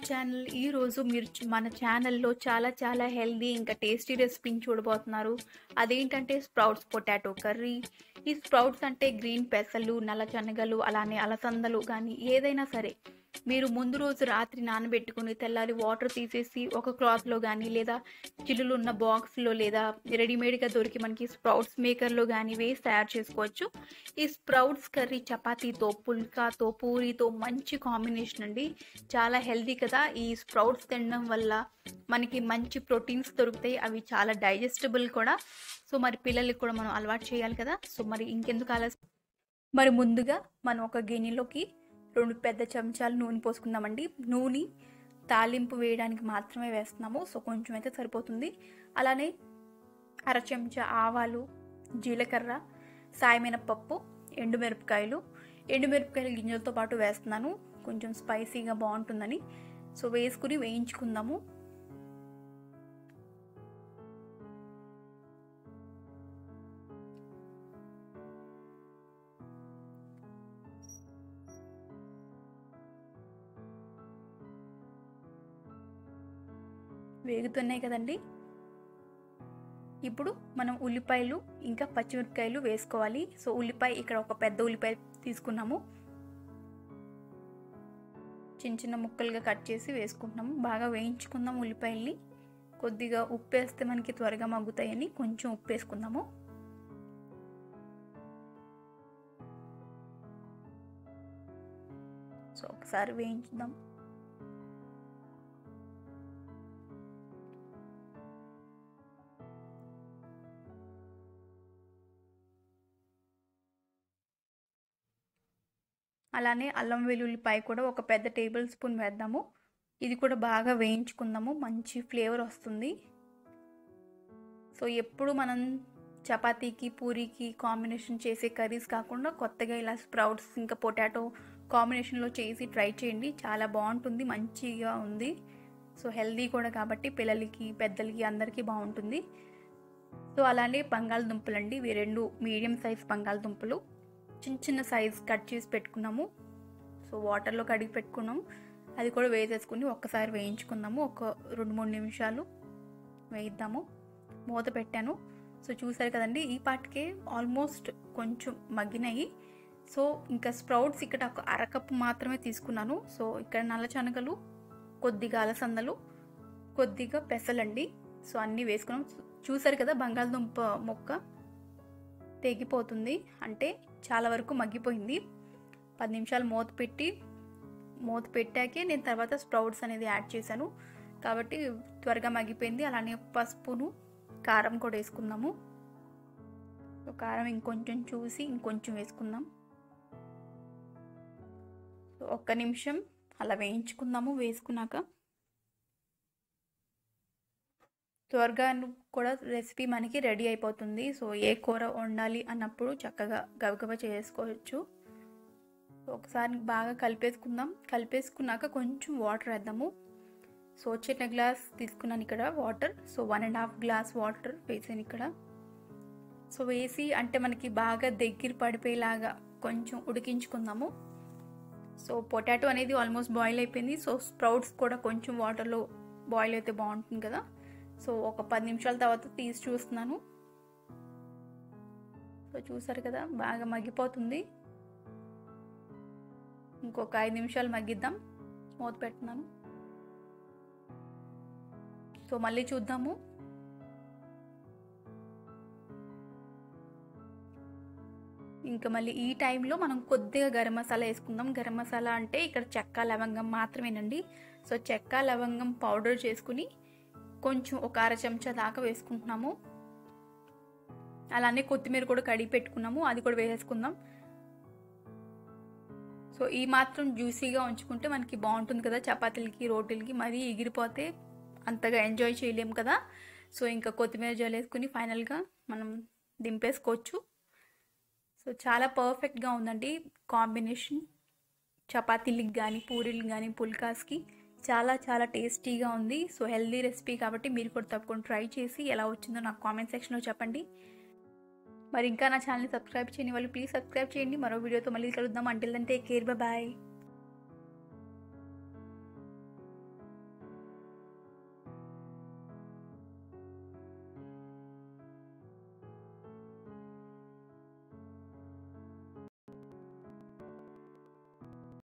channel ఈరోజు మీరు చ- మన ఛానల్లో చాలా చాలా హెల్దీ ఇంకా టేస్టీ రెసిపీని చూడబోతున్నారు అదేంటంటే స్ప్రౌట్స్ పొటాటో కర్రీ ఈ స్ప్రౌట్స్ అంటే గ్రీన్ పెసలు నల్ల శనగలు అలానే అలసందలు కానీ ఏదైనా సరే మీరు ముందు రోజు రాత్రి నానబెట్టుకుని తెల్లారి వాటర్ తీసేసి ఒక క్లాత్లో కానీ లేదా చిల్లులు ఉన్న బాక్స్లో లేదా రెడీమేడ్గా దొరికి మనకి స్ప్రౌట్స్ మేకర్లో కానీ వేసి తయారు చేసుకోవచ్చు ఈ స్ప్రౌట్స్ కర్రీ చపాతీతో పుల్కాతో పూరితో మంచి కాంబినేషన్ అండి చాలా హెల్దీ కదా ఈ స్ప్రౌట్స్ తినడం వల్ల మనకి మంచి ప్రోటీన్స్ దొరుకుతాయి అవి చాలా డైజెస్టబుల్ కూడా సో మరి పిల్లలకి కూడా మనం అలవాటు చేయాలి కదా సో మరి ఇంకెందుకు ఆలస్యం మరి ముందుగా మనం ఒక గిన్నెలోకి రెండు పెద్ద చెంచాలు నూనె పోసుకుందామండి నూనె తాలింపు వేయడానికి మాత్రమే వేస్తున్నాము సో కొంచెం అయితే సరిపోతుంది అలానే అర చెంచా ఆవాలు జీలకర్ర సాయమైన పప్పు ఎండుమిరపకాయలు ఎండుమిరపకాయలు గింజలతో పాటు వేస్తున్నాను కొంచెం స్పైసీగా బాగుంటుందని సో వేసుకుని వేయించుకుందాము వేగుతున్నాయి కదండి ఇప్పుడు మనం ఉల్లిపాయలు ఇంకా పచ్చిమిరపకాయలు వేసుకోవాలి సో ఉల్లిపాయ ఇక్కడ ఒక పెద్ద ఉల్లిపాయ తీసుకున్నాము చిన్న చిన్న ముక్కలుగా కట్ చేసి వేసుకుంటున్నాము బాగా వేయించుకుందాం ఉల్లిపాయల్ని కొద్దిగా ఉప్పు వేస్తే మనకి త్వరగా మగ్గుతాయని కొంచెం ఉప్పు వేసుకుందాము సో ఒకసారి వేయించుదాం అలానే అల్లం వెల్లుల్లిపాయ కూడా ఒక పెద్ద టేబుల్ స్పూన్ వేద్దాము ఇది కూడా బాగా వేయించుకుందాము మంచి ఫ్లేవర్ వస్తుంది సో ఎప్పుడు మనం చపాతీకి పూరీకి కాంబినేషన్ చేసే కర్రీస్ కాకుండా కొత్తగా ఇలా స్ప్రౌట్స్ ఇంకా పొటాటో కాంబినేషన్లో చేసి ట్రై చేయండి చాలా బాగుంటుంది మంచిగా ఉంది సో హెల్దీ కూడా కాబట్టి పిల్లలకి పెద్దలకి అందరికీ బాగుంటుంది సో అలానే బంగాళదుంపలు అండి ఇవి రెండు మీడియం సైజ్ బంగాళదుంపలు చిన్న చిన్న సైజ్ కట్ చేసి పెట్టుకున్నాము సో వాటర్లో కడిగి పెట్టుకున్నాము అది కూడా వేసేసుకుని ఒక్కసారి వేయించుకుందాము ఒక రెండు మూడు నిమిషాలు వేయిద్దాము మూత పెట్టాను సో చూసారు కదండి ఈ పాటికే ఆల్మోస్ట్ కొంచెం మగ్గినాయి సో ఇంకా స్ప్రౌట్స్ ఇక్కడ ఒక అరకప్పు మాత్రమే తీసుకున్నాను సో ఇక్కడ నల్ల శనగలు కొద్దిగా అలసందలు కొద్దిగా పెసలండి సో అన్నీ వేసుకున్నాం చూసారు కదా బంగాళదుంప మొక్క తెగిపోతుంది అంటే చాలా వరకు మగ్గిపోయింది పది నిమిషాలు మూత పెట్టి మూత పెట్టాకే నేను తర్వాత స్ప్రౌట్స్ అనేది యాడ్ చేశాను కాబట్టి త్వరగా మగ్గిపోయింది అలానే పసుపును కారం కూడా వేసుకుందాము కారం ఇంకొంచెం చూసి ఇంకొంచెం వేసుకుందాం ఒక్క నిమిషం అలా వేయించుకుందాము వేసుకున్నాక త్వరగా కూడా రెసిపీ మనకి రెడీ అయిపోతుంది సో ఏ కూర వండాలి అన్నప్పుడు చక్కగా గబగబా చేసుకోవచ్చు ఒకసారి బాగా కలిపేసుకుందాం కలిపేసుకున్నాక కొంచెం వాటర్ వేద్దాము సో చిన్న గ్లాస్ తీసుకున్నాను ఇక్కడ water so one and half glass water వేసాను ఇక్కడ సో వేసి అంటే మనకి బాగా దగ్గర పడిపోయేలాగా కొంచెం ఉడికించుకుందాము సో పొటాటో అనేది ఆల్మోస్ట్ బాయిల్ అయిపోయింది సో స్ప్రౌట్స్ కూడా కొంచెం వాటర్లో బాయిల్ అయితే బాగుంటుంది కదా సో ఒక పది నిమిషాల తర్వాత తీసి చూస్తున్నాను సో చూసారు కదా బాగా మగ్గిపోతుంది ఇంకొక ఐదు నిమిషాలు మగ్గిద్దాం మూత పెడుతున్నాను సో మళ్ళీ చూద్దాము ఇంకా మళ్ళీ ఈ టైంలో మనం కొద్దిగా గరం మసాలా వేసుకుందాం గరం మసాలా అంటే ఇక్కడ చెక్క లవంగం మాత్రమేనండి సో చెక్క లవంగం పౌడర్ చేసుకుని కొంచెం ఒక అర చెంచా దాకా వేసుకుంటున్నాము అలానే కొత్తిమీర కూడా కడిగి పెట్టుకున్నాము అది కూడా వేసేసుకుందాం సో ఈ మాత్రం జ్యూసీగా ఉంచుకుంటే మనకి బాగుంటుంది కదా చపాతీలకి రోటీలకి మరీ ఎగిరిపోతే అంతగా ఎంజాయ్ చేయలేము కదా సో ఇంకా కొత్తిమీర జల్లేసుకుని ఫైనల్గా మనం దింపేసుకోవచ్చు సో చాలా పర్ఫెక్ట్గా ఉందండి కాంబినేషన్ చపాతీలకి కానీ పూరీలకు కానీ పుల్కాస్కి చాలా చాలా టేస్టీగా ఉంది సో హెల్దీ రెసిపీ కాబట్టి మీరు కూడా తప్పకుండా ట్రై చేసి ఎలా వచ్చిందో నాకు కామెంట్ సెక్షన్లో చెప్పండి మరి ఇంకా నా ఛానల్ని సబ్స్క్రైబ్ చేయని వాళ్ళు ప్లీజ్ సబ్స్క్రైబ్ చేయండి మరో వీడియోతో మళ్ళీ కలుద్దాం until then take care bye